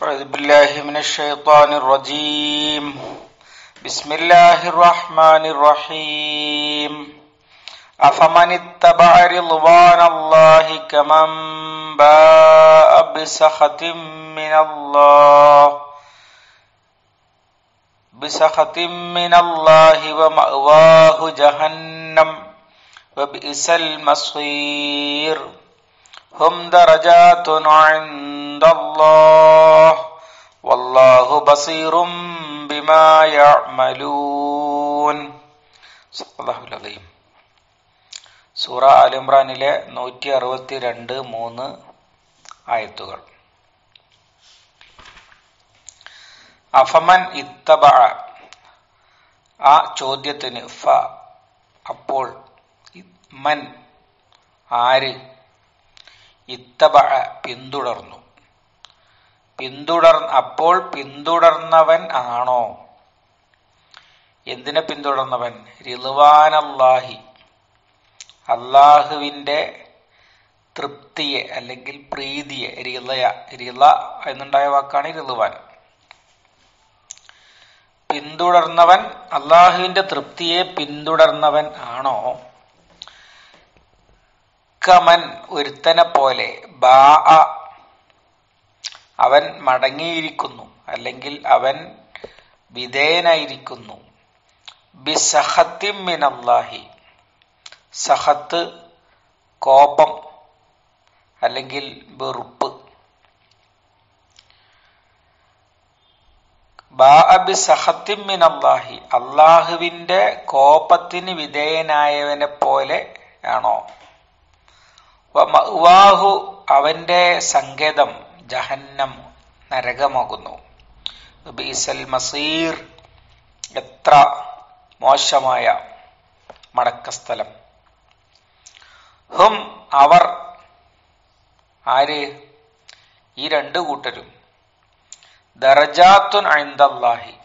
أعوذ بالله من الشيطان الرجيم بسم الله الرحمن الرحيم أفمن اتبع رضوان الله كمن باء بسخط من الله بسخط من الله ومأواه جهنم وبئس المصير هم درجات عند الله والله بصير بما يعملون صدق الله العظيم സൂറ ആലിമ്രാനിലെ നൂറ്റി അറുപത്തി രണ്ട് മൂന്ന് ആയത്തുകൾ അഫമൻ ഇത്തബ ആ ചോദ്യത്തിന് ഫ അപ്പോൾ മൻ ആര് ഇത്തബ പിന്തുടർന്നു പിന്തുടർ അപ്പോൾ പിന്തുടർന്നവൻ ആണോ എന്തിനെ പിന്തുടർന്നവൻ റിളുവാനല്ലാഹി അള്ളാഹുവിന്റെ തൃപ്തിയെ അല്ലെങ്കിൽ പ്രീതിയെ റിളയ റിള എന്നുണ്ടായ വാക്കാണ് റിളുവാൻ പിന്തുടർന്നവൻ അള്ളാഹുവിന്റെ തൃപ്തിയെ പിന്തുടർന്നവൻ ആണോ കമൻ ഒരുത്തനെ പോലെ ബാ അവൻ മടങ്ങിയിരിക്കുന്നു അല്ലെങ്കിൽ അവൻ വിധേയനായിരിക്കുന്നു ബിസഹത്തിം മിനല്ലാഹി സഹത്ത് കോപം അല്ലെങ്കിൽ വെറുപ്പ് ബാഅബി സഹത്തിം മിനല്ലാഹി അള്ളാഹുവിന്റെ കോപത്തിന് വിധേയനായവനെ പോലെ ആണോ വാഹു അവന്റെ സങ്കേതം ജഹന്നം നരകമാകുന്നു ബീസൽ മസീർ എത്ര മോശമായ മടക്കസ്ഥലം ഹും അവർ ആര് ഈ രണ്ടു കൂട്ടരും ദറജാത്തുൻ ഐന്ദല്ലാഹി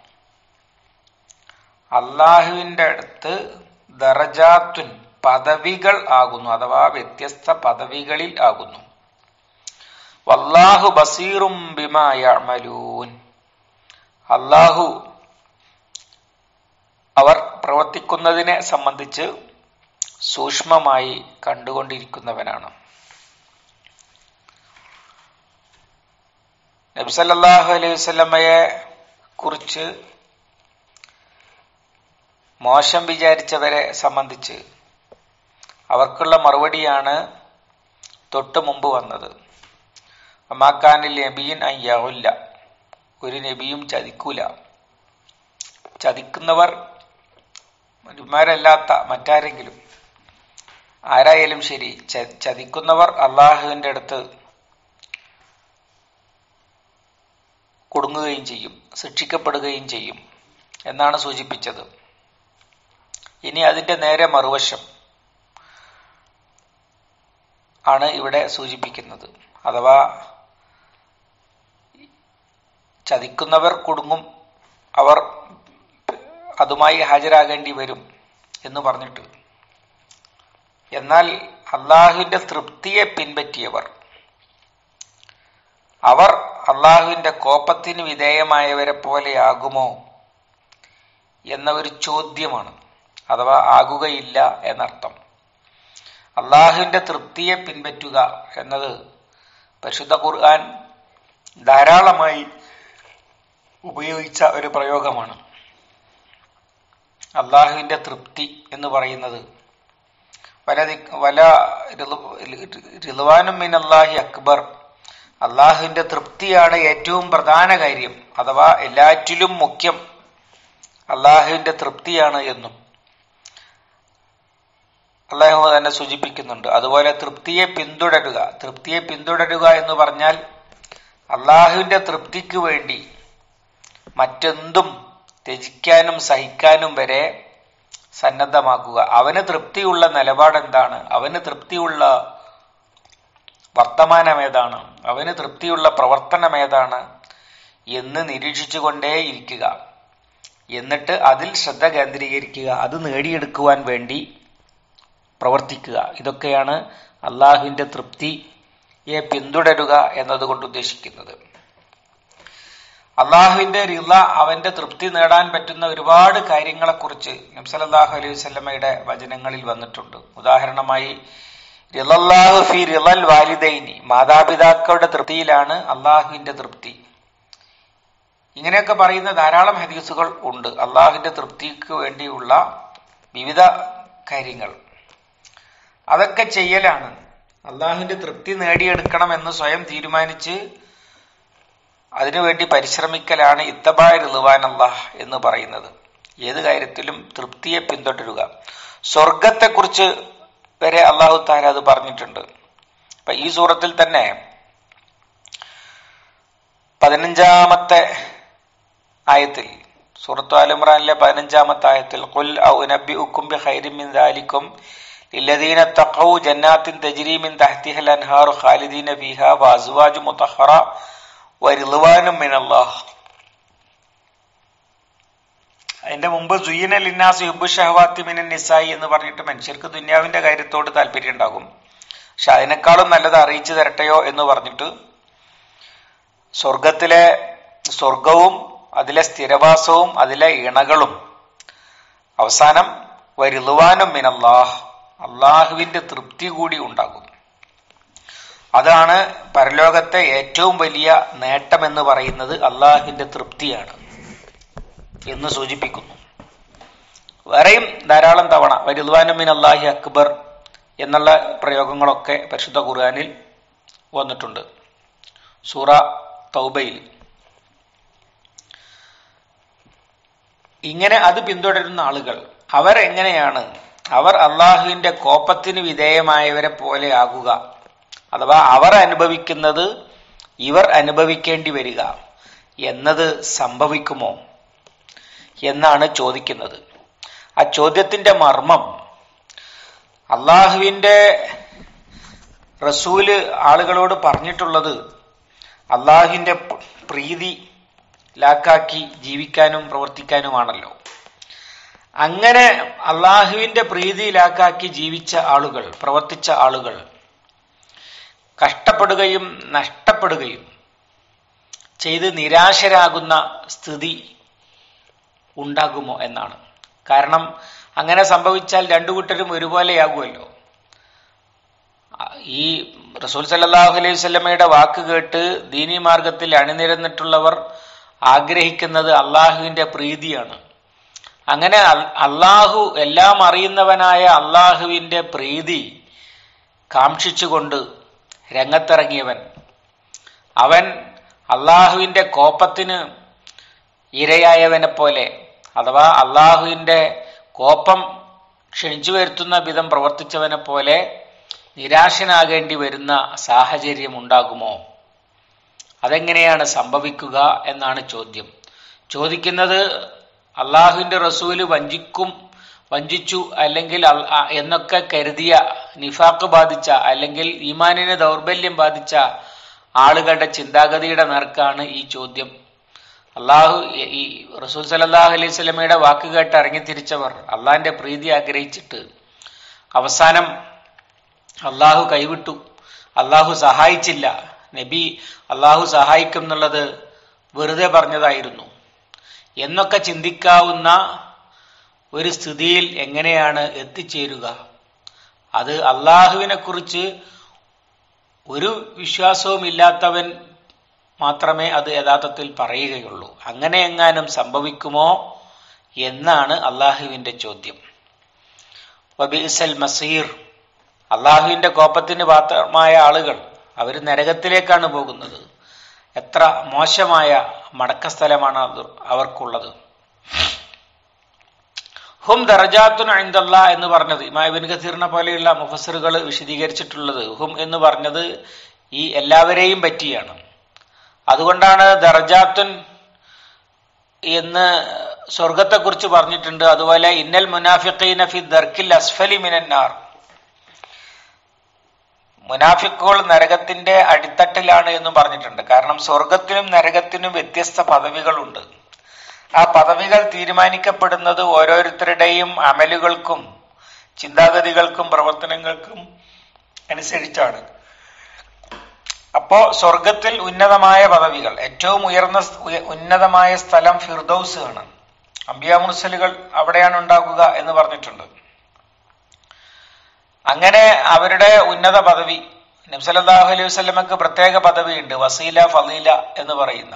അള്ളാഹുവിന്റെ അടുത്ത് ദറജാത്തുൻ പദവികൾ ആകുന്നു അഥവാ വ്യത്യസ്ത പദവികളിൽ ആകുന്നു വല്ലാഹു ബസീറും ബിമായമലൂൻ അള്ളാഹു അവർ പ്രവർത്തിക്കുന്നതിനെ സംബന്ധിച്ച് സൂക്ഷ്മമായി കണ്ടുകൊണ്ടിരിക്കുന്നവനാണ് നബ്സല്ലാഹു അലൈഹി വസല്ലമയെ കുറിച്ച് മോശം വിചാരിച്ചവരെ സംബന്ധിച്ച് അവർക്കുള്ള മറുപടിയാണ് തൊട്ടു മുമ്പ് വന്നത് അമാക്കാനിൽ നബിയിൻ അയ്യാവില്ല ഒരു നബിയും ചതിക്കൂല ചതിക്കുന്നവർ നബിമാരല്ലാത്ത മറ്റാരെങ്കിലും ആരായാലും ശരി ചതിക്കുന്നവർ അള്ളാഹുവിന്റെ അടുത്ത് കുടുങ്ങുകയും ചെയ്യും ശിക്ഷിക്കപ്പെടുകയും ചെയ്യും എന്നാണ് സൂചിപ്പിച്ചത് ഇനി അതിന്റെ നേരെ മറുവശം ആണ് ഇവിടെ സൂചിപ്പിക്കുന്നത് അഥവാ ചതിക്കുന്നവർ കുടുങ്ങും അവർ അതുമായി ഹാജരാകേണ്ടി വരും എന്ന് പറഞ്ഞിട്ട് എന്നാൽ അള്ളാഹുവിന്റെ തൃപ്തിയെ പിൻപറ്റിയവർ അവർ അള്ളാഹുവിന്റെ കോപത്തിന് വിധേയമായവരെ പോലെയാകുമോ എന്ന ഒരു ചോദ്യമാണ് അഥവാ ആകുകയില്ല എന്നർത്ഥം അള്ളാഹുവിന്റെ തൃപ്തിയെ പിൻപറ്റുക എന്നത് പരിശുദ്ധ ഖുർആൻ ധാരാളമായി ഉപയോഗിച്ച ഒരു പ്രയോഗമാണ് അള്ളാഹുവിന്റെ തൃപ്തി എന്ന് പറയുന്നത് വല വല റിലുവാനും മിൻ അള്ളാഹി അക്ബർ അള്ളാഹുവിന്റെ തൃപ്തിയാണ് ഏറ്റവും പ്രധാന കാര്യം അഥവാ എല്ലാറ്റിലും മുഖ്യം അള്ളാഹുവിന്റെ തൃപ്തിയാണ് എന്നും അള്ളാഹു തന്നെ സൂചിപ്പിക്കുന്നുണ്ട് അതുപോലെ തൃപ്തിയെ പിന്തുടരുക തൃപ്തിയെ പിന്തുടരുക എന്ന് പറഞ്ഞാൽ അള്ളാഹുവിന്റെ തൃപ്തിക്ക് വേണ്ടി മറ്റെന്തും ത്യജിക്കാനും സഹിക്കാനും വരെ സന്നദ്ധമാക്കുക അവന് തൃപ്തിയുള്ള നിലപാടെന്താണ് അവന് തൃപ്തിയുള്ള വർത്തമാനം ഏതാണ് അവന് തൃപ്തിയുള്ള പ്രവർത്തനം ഏതാണ് എന്ന് നിരീക്ഷിച്ചുകൊണ്ടേ ഇരിക്കുക എന്നിട്ട് അതിൽ ശ്രദ്ധ കേന്ദ്രീകരിക്കുക അത് നേടിയെടുക്കുവാൻ വേണ്ടി പ്രവർത്തിക്കുക ഇതൊക്കെയാണ് അള്ളാഹുവിന്റെ തൃപ്തിയെ പിന്തുടരുക എന്നതുകൊണ്ട് ഉദ്ദേശിക്കുന്നത് അള്ളാഹുവിന്റെ റിള അവന്റെ തൃപ്തി നേടാൻ പറ്റുന്ന ഒരുപാട് കാര്യങ്ങളെക്കുറിച്ച് നബ്സലല്ലാഹു അലൈഹി വസല്ലമയുടെ വചനങ്ങളിൽ വന്നിട്ടുണ്ട് ഉദാഹരണമായി റിളല്ലാഹു ഫി റിളൽ വാലിദൈനി മാതാപിതാക്കളുടെ തൃപ്തിയിലാണ് അള്ളാഹുവിന്റെ തൃപ്തി ഇങ്ങനെയൊക്കെ പറയുന്ന ധാരാളം ഹദീസുകൾ ഉണ്ട് അള്ളാഹുവിന്റെ തൃപ്തിക്ക് വേണ്ടിയുള്ള വിവിധ കാര്യങ്ങൾ അതൊക്കെ ചെയ്യലാണ് അള്ളാഹുവിന്റെ തൃപ്തി നേടിയെടുക്കണം എന്ന് സ്വയം തീരുമാനിച്ച് അതിനുവേണ്ടി പരിശ്രമിക്കലാണ് ഇത്തബായ ഋതുവാൻ അള്ളാഹ് എന്ന് പറയുന്നത് ഏത് കാര്യത്തിലും തൃപ്തിയെ പിന്തുടരുക സ്വർഗത്തെക്കുറിച്ച് വരെ അള്ളാഹു താല അത് പറഞ്ഞിട്ടുണ്ട് അപ്പൊ ഈ സൂറത്തിൽ തന്നെ പതിനഞ്ചാമത്തെ ആയത്തിൽ സൂറത്തു അലിമ്രാനിലെ പതിനഞ്ചാമത്തെ ആയത്തിൽ ഖുൽ ഔ നബി ഉക്കും ബി ഖൈരിൻ മിൻ ദാലിക്കും للذين اتقوا جنات تجري من تحتها الانهار خالدين فيها وازواج مطهره ورضوان من الله അതിന്റെ മുമ്പ് സുയ്യന ലിന്നാസ് യുബു ഷഹവാത്തി മിനൻ നിസായി എന്ന് പറഞ്ഞിട്ട് മനുഷ്യർക്ക് ദുന്യാവിന്റെ കാര്യത്തോട് താല്പര്യം ഉണ്ടാകും പക്ഷെ അതിനേക്കാളും നല്ലത് അറിയിച്ചു തരട്ടെയോ എന്ന് പറഞ്ഞിട്ട് സ്വർഗത്തിലെ സ്വർഗവും അതിലെ സ്ഥിരവാസവും അതിലെ ഇണകളും അവസാനം വരുളുവാനും മിനല്ലാഹ് അള്ളാഹുവിന്റെ തൃപ്തി കൂടി ഉണ്ടാകും അതാണ് പരലോകത്തെ ഏറ്റവും വലിയ നേട്ടം എന്ന് പറയുന്നത് അള്ളാഹുവിന്റെ തൃപ്തിയാണ് എന്ന് സൂചിപ്പിക്കുന്നു വേറെയും ധാരാളം തവണ വരുദ്വാനുമിൻ അള്ളാഹി അക്ബർ എന്നുള്ള പ്രയോഗങ്ങളൊക്കെ പരിശുദ്ധ ഖുർആാനിൽ വന്നിട്ടുണ്ട് സൂറ തൗബയിൽ ഇങ്ങനെ അത് പിന്തുടരുന്ന ആളുകൾ അവർ എങ്ങനെയാണ് അവർ അള്ളാഹുവിന്റെ കോപത്തിന് വിധേയമായവരെ പോലെ ആകുക അഥവാ അവർ അനുഭവിക്കുന്നത് ഇവർ അനുഭവിക്കേണ്ടി വരിക എന്നത് സംഭവിക്കുമോ എന്നാണ് ചോദിക്കുന്നത് ആ ചോദ്യത്തിന്റെ മർമ്മം അള്ളാഹുവിന്റെ റസൂല് ആളുകളോട് പറഞ്ഞിട്ടുള്ളത് അള്ളാഹുവിന്റെ പ്രീതി ലാക്കാക്കി ജീവിക്കാനും പ്രവർത്തിക്കാനുമാണല്ലോ അങ്ങനെ അള്ളാഹുവിന്റെ പ്രീതി ലാക്കാക്കി ജീവിച്ച ആളുകൾ പ്രവർത്തിച്ച ആളുകൾ കഷ്ടപ്പെടുകയും നഷ്ടപ്പെടുകയും ചെയ്ത് നിരാശരാകുന്ന സ്ഥിതി ഉണ്ടാകുമോ എന്നാണ് കാരണം അങ്ങനെ സംഭവിച്ചാൽ രണ്ടു കൂട്ടരും ഒരുപോലെയാകുമല്ലോ ഈ റസൂൽ സല്ലാഹു അലൈഹി സ്വല്ലമയുടെ വാക്ക് കേട്ട് ദീനി മാർഗത്തിൽ അണിനിരന്നിട്ടുള്ളവർ ആഗ്രഹിക്കുന്നത് അള്ളാഹുവിന്റെ പ്രീതിയാണ് അങ്ങനെ അള്ളാഹു എല്ലാം അറിയുന്നവനായ അള്ളാഹുവിന്റെ പ്രീതി കാക്ഷിച്ചുകൊണ്ട് രംഗത്തിറങ്ങിയവൻ അവൻ അള്ളാഹുവിന്റെ കോപത്തിന് ഇരയായവനെ പോലെ അഥവാ അള്ളാഹുവിന്റെ കോപം ക്ഷണിച്ചു വരുത്തുന്ന വിധം പ്രവർത്തിച്ചവനെ പോലെ നിരാശനാകേണ്ടി വരുന്ന സാഹചര്യം ഉണ്ടാകുമോ അതെങ്ങനെയാണ് സംഭവിക്കുക എന്നാണ് ചോദ്യം ചോദിക്കുന്നത് അള്ളാഹുവിന്റെ റസൂല് വഞ്ചിക്കും വഞ്ചിച്ചു അല്ലെങ്കിൽ എന്നൊക്കെ കരുതിയ നിഫാക്ക് ബാധിച്ച അല്ലെങ്കിൽ ഈമാനിന് ദൗർബല്യം ബാധിച്ച ആളുകളുടെ ചിന്താഗതിയുടെ നേർക്കാണ് ഈ ചോദ്യം അള്ളാഹു ഈ റസൂൽ സലല്ലാഹു അലൈഹി സ്വലമയുടെ വാക്ക് കേട്ട് ഇറങ്ങിത്തിരിച്ചവർ അള്ളാഹിന്റെ പ്രീതി ആഗ്രഹിച്ചിട്ട് അവസാനം അള്ളാഹു കൈവിട്ടു അള്ളാഹു സഹായിച്ചില്ല നബി അള്ളാഹു സഹായിക്കും എന്നുള്ളത് വെറുതെ പറഞ്ഞതായിരുന്നു എന്നൊക്കെ ചിന്തിക്കാവുന്ന ഒരു സ്ഥിതിയിൽ എങ്ങനെയാണ് എത്തിച്ചേരുക അത് അള്ളാഹുവിനെ കുറിച്ച് ഒരു വിശ്വാസവും ഇല്ലാത്തവൻ മാത്രമേ അത് യഥാർത്ഥത്തിൽ പറയുകയുള്ളൂ അങ്ങനെ എങ്ങാനും സംഭവിക്കുമോ എന്നാണ് അള്ളാഹുവിന്റെ ചോദ്യം വബിസൽ മസീർ അള്ളാഹുവിന്റെ കോപത്തിന് പാത്രമായ ആളുകൾ അവർ നരകത്തിലേക്കാണ് പോകുന്നത് എത്ര മോശമായ മടക്കസ്ഥലമാണ് അവർക്കുള്ളത് ഹും ദർജാത്തുൻ ഐന്ദല്ല എന്ന് പറഞ്ഞത് ഇമാബിൻ ഖസീറിനെ പോലെയുള്ള മുഫസറുകൾ വിശദീകരിച്ചിട്ടുള്ളത് ഹും എന്ന് പറഞ്ഞത് ഈ എല്ലാവരെയും പറ്റിയാണ് അതുകൊണ്ടാണ് ദർജാത്തുൻ എന്ന് സ്വർഗത്തെക്കുറിച്ച് പറഞ്ഞിട്ടുണ്ട് അതുപോലെ ഇന്നൽ മുനാഫിഖീന ഫി ദർക്കിൽ അസ്ഫലി മിനന്നാർ മുനാഫിക്കുകൾ നരകത്തിന്റെ അടിത്തട്ടിലാണ് എന്നും പറഞ്ഞിട്ടുണ്ട് കാരണം സ്വർഗത്തിനും നരകത്തിനും വ്യത്യസ്ത പദവികളുണ്ട് ആ പദവികൾ തീരുമാനിക്കപ്പെടുന്നത് ഓരോരുത്തരുടെയും അമലുകൾക്കും ചിന്താഗതികൾക്കും പ്രവർത്തനങ്ങൾക്കും അനുസരിച്ചാണ് അപ്പോ സ്വർഗത്തിൽ ഉന്നതമായ പദവികൾ ഏറ്റവും ഉയർന്ന സ്- ഉയ- ഉന്നതമായ സ്ഥലം ഫിർദൌസ് ആണ് അംബിയ മുർസലുകൾ അവിടെയാണ് ഉണ്ടാകുക എന്ന് പറഞ്ഞിട്ടുണ്ട് അങ്ങനെ അവരുടെ ഉന്നത പദവി നബ്സല്ലാഹു അലൈഹി വസ്ലമക്ക് പ്രത്യേക പദവിയുണ്ട് വസീല ഫലീല എന്ന് പറയുന്ന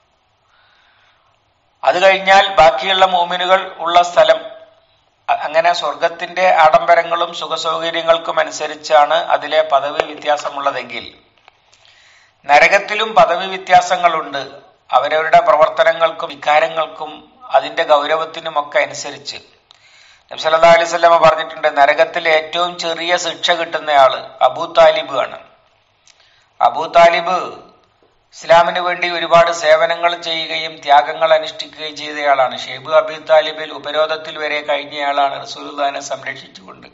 അത് കഴിഞ്ഞാൽ ബാക്കിയുള്ള മോമിനുകൾ ഉള്ള സ്ഥലം അ- അങ്ങനെ സ്വർഗത്തിന്റെ ആഡംബരങ്ങളും സുഖസൗകര്യങ്ങൾക്കും അനുസരിച്ചാണ് അതിലെ പദവി വ്യത്യാസമുള്ളതെങ്കിൽ നരകത്തിലും പദവി വ്യത്യാസങ്ങളുണ്ട് അവരവരുടെ പ്രവർത്തനങ്ങൾക്കും വികാരങ്ങൾക്കും അതിന്റെ ഗൗരവത്തിനുമൊക്കെ അനുസരിച്ച് നബ്സല്ലാ അലൈഹി സ്വലമ പറഞ്ഞിട്ടുണ്ട് നരകത്തിൽ ഏറ്റവും ചെറിയ ശിക്ഷ കിട്ടുന്നയാള് അബൂ താലിബ് ആണ് അബൂ താലിബ് ഇസ്ലാമിന് വേണ്ടി ഒരുപാട് സേവനങ്ങൾ ചെയ്യുകയും ത്യാഗങ്ങൾ അനുഷ്ഠിക്കുകയും ചെയ്തയാളാണ് ഷെയ്ബ് അബി താലിബിൽ ഉപരോധത്തിൽ വരെ കഴിഞ്ഞയാളാണ് റസൂലുള്ളാഹിനെ സംരക്ഷിച്ചുകൊണ്ട്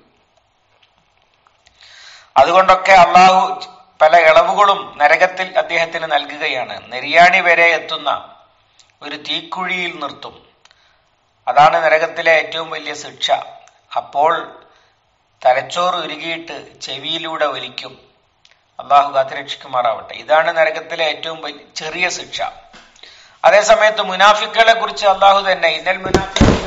അതുകൊണ്ടൊക്കെ അള്ളാഹു പല ഇളവുകളും നരകത്തിൽ അദ്ദേഹത്തിന് നൽകുകയാണ് നെരിയാണി വരെ എത്തുന്ന ഒരു തീക്കുഴിയിൽ നിർത്തും അതാണ് നരകത്തിലെ ഏറ്റവും വലിയ ശിക്ഷ അപ്പോൾ തലച്ചോറ് ഉരുകിയിട്ട് ചെവിയിലൂടെ ഒലിക്കും അള്ളാഹു കാത്തിരക്ഷിക്കുമാറാവട്ടെ ഇതാണ് നരകത്തിലെ ഏറ്റവും വലിയ ചെറിയ ശിക്ഷ അതേസമയത്ത് മുനാഫിക്കുകളെ കുറിച്ച് അള്ളാഹു തന്നെ ഇന്നൽ മുനാഫിഖീന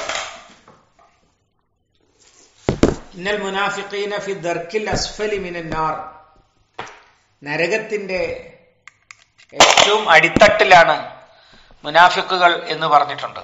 ഇന്നൽ മുനാഫിഖീന ഫി ദർക്കിൽ അസ്ഫലി മിനൻ നാർ നരകത്തിന്റെ ഏറ്റവും അടിത്തട്ടിലാണ് മുനാഫിക്കുകൾ എന്ന് പറഞ്ഞിട്ടുണ്ട്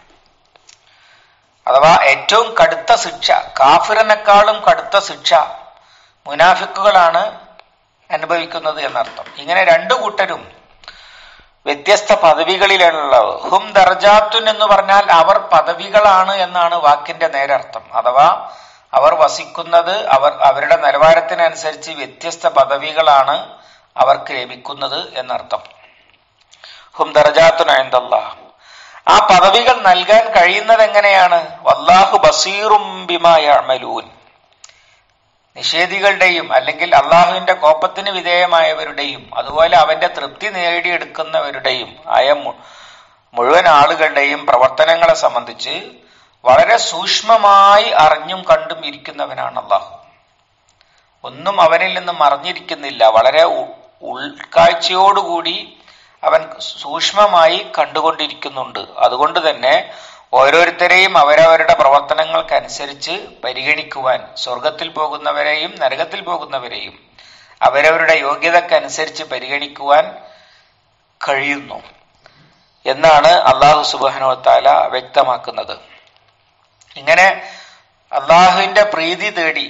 അഥവാ ഏറ്റവും കടുത്ത ശിക്ഷ കാഫിറിനേക്കാളും കടുത്ത ശിക്ഷ മുനാഫിക്കുകളാണ് അനുഭവിക്കുന്നത് എന്നർത്ഥം ഇങ്ങനെ രണ്ടു കൂട്ടരും വ്യത്യസ്ത പദവികളിലുള്ളത് ഹും ദർജാത്തുൻ എന്ന് പറഞ്ഞാൽ അവർ പദവികളാണ് എന്നാണ് വാക്കിന്റെ നേരർത്ഥം അഥവാ അവർ വസിക്കുന്നത് അവർ അവരുടെ നിലവാരത്തിനനുസരിച്ച് വ്യത്യസ്ത പദവികളാണ് അവർക്ക് ലഭിക്കുന്നത് എന്നർത്ഥം ഹും ദർജാത്തുൻ അൻദല്ലാഹ് ആ പദവികൾ നൽകാൻ കഴിയുന്നത് എങ്ങനെയാണ് വല്ലാഹു ബസീറും ബിമാ യഅമലൂൻ നിഷേധികളുടെയും അല്ലെങ്കിൽ അള്ളാഹുവിന്റെ കോപത്തിന് വിധേയമായവരുടെയും അതുപോലെ അവന്റെ തൃപ്തി നേടിയെടുക്കുന്നവരുടെയും ആയ മു- മുഴുവൻ ആളുകളുടെയും പ്രവർത്തനങ്ങളെ സംബന്ധിച്ച് വളരെ സൂക്ഷ്മമായി അറിഞ്ഞും കണ്ടും ഇരിക്കുന്നവനാണ് അള്ളാഹു ഒന്നും അവനിൽ നിന്നും മറിഞ്ഞിരിക്കുന്നില്ല വളരെ ഉ- ഉൾക്കാഴ്ചയോടുകൂടി അവൻ സൂക്ഷ്മമായി കണ്ടുകൊണ്ടിരിക്കുന്നുണ്ട് അതുകൊണ്ട് തന്നെ ഓരോരുത്തരെയും അവരവരുടെ പ്രവർത്തനങ്ങൾക്കനുസരിച്ച് പരിഗണിക്കുവാൻ സ്വർഗത്തിൽ പോകുന്നവരെയും നരകത്തിൽ പോകുന്നവരെയും അവരവരുടെ യോഗ്യതക്കനുസരിച്ച് പരിഗണിക്കുവാൻ കഴിയുന്നു എന്നാണ് അള്ളാഹു സുബാനോ താല വ്യക്തമാക്കുന്നത് ഇങ്ങനെ അള്ളാഹുവിന്റെ പ്രീതി തേടി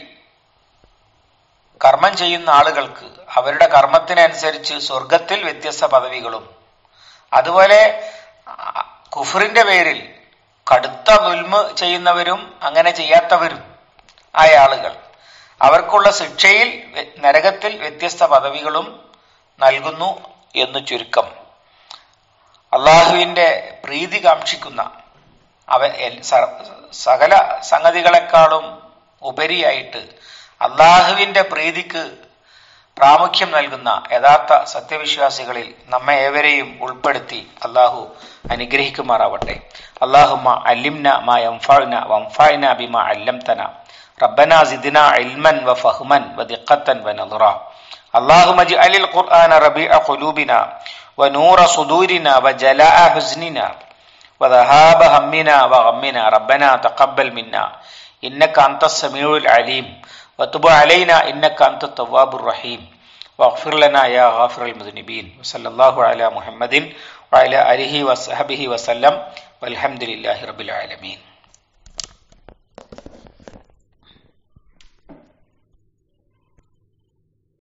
കർമ്മം ചെയ്യുന്ന ആളുകൾക്ക് അവരുടെ കർമ്മത്തിനനുസരിച്ച് സ്വർഗത്തിൽ വ്യത്യസ്ത പദവികളും അതുപോലെ ആ, കുഫറിന്റെ പേരിൽ കടുത്ത ദുൽമ് ചെയ്യുന്നവരും അങ്ങനെ ചെയ്യാത്തവരും ആയ ആളുകൾ അവർക്കുള്ള ശിക്ഷയിൽ വ്യ- നരകത്തിൽ വ്യത്യസ്ത പദവികളും നൽകുന്നു എന്ന് ചുരുക്കം അള്ളാഹുവിന്റെ പ്രീതി കാക്ഷിക്കുന്ന അവ എൽ- സ- സകല സംഗതികളെക്കാളും ഉപരിയായിട്ട് അള്ളാഹുവിന്റെ പ്രീതിക്ക് പ്രാമുഖ്യം നൽകുന്ന യഥാർത്ഥ സത്യവിശ്വാസികളിൽ നമ്മെ ഏവരെയും ഉൾപ്പെടുത്തി അള്ളാഹു അനുഗ്രഹിക്കുമാറാവട്ടെ അള്ളാഹുമ്മ അല്ലിംന മാ യംഫഅന വംഫഅന ബിമാ അല്ലംതന റബ്ബന സിദ്ന ഇൽമൻ വഫഹ്മൻ വദിഖത്തൻ വനദറ اللهم اجعل القرآن ربيع قلوبنا ونور صدورنا وجلاء حزننا وذهاب همنا وغمنا ربنا تقبل منا إنك أنت السميع العليم وتب علينا إنك أنت التواب الرحيم واغفر لنا يا غافر المذنبين وصلى الله على محمد وعلى آله وصحبه وسلم والحمد لله رب العالمين